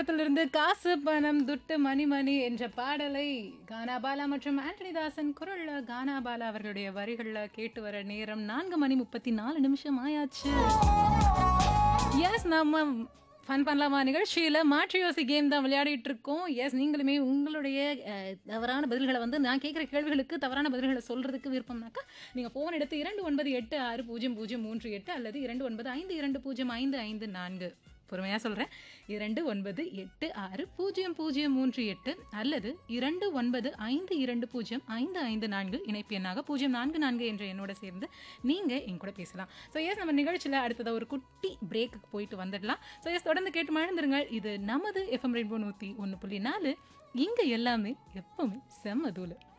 திரைப்படத்திலிருந்து காசு பணம் துட்டு மணி மணி என்ற பாடலை கானாபாலா மற்றும் ஆண்டனி தாசன் குரல்ல கானாபாலா அவர்களுடைய வரிகள்ல கேட்டு வர நேரம் நான்கு மணி முப்பத்தி நாலு நிமிஷம் ஆயாச்சு எஸ் நம்ம ஃபன் பண்ணலாமா நிகழ்ச்சியில் மாற்றி யோசி கேம் தான் விளையாடிட்டு இருக்கோம் எஸ் நீங்களுமே உங்களுடைய அஹ், தவறான பதில்களை வந்து நான் கேட்குற கேள்விகளுக்கு தவறான பதில்களை சொல்கிறதுக்கு விருப்பம்னாக்கா நீங்கள் ஃபோன் எடுத்து இரண்டு ஒன்பது எட்டு ஆறு பூஜ்ஜியம் பூஜ்ஜியம் மூன்று எட்டு அல்லது இரண்டு ஒன்பது ஐந்து இரண்டு பூஜ்ஜியம் ஐந்து ஐந்து நான்கு பொறுமையாக சொல்கிறேன் இரண்டு ஒன்பது எட்டு ஆறு பூஜ்ஜியம் பூஜ்ஜியம் மூன்று எட்டு அல்லது இரண்டு ஒன்பது ஐந்து இரண்டு பூஜ்ஜியம் ஐந்து ஐந்து நான்கு இணைப்பு எண்ணாக பூஜ்ஜியம் நான்கு நான்கு என்ற எண்ணோட சேர்ந்து நீங்கள் என் கூட பேசலாம் ஸோ எஸ் நம்ம நிகழ்ச்சியில் அடுத்ததாக ஒரு குட்டி பிரேக்குக்கு போயிட்டு வந்துடலாம் ஸோ எஸ் தொடர்ந்து கேட்டு மழந்துருங்கள் இது நமது எஃப்எம் ரெயின்போ நூற்றி ஒன்று புள்ளி நாலு இங்கே எல்லாமே எப்பவுமே செம்ம தூளு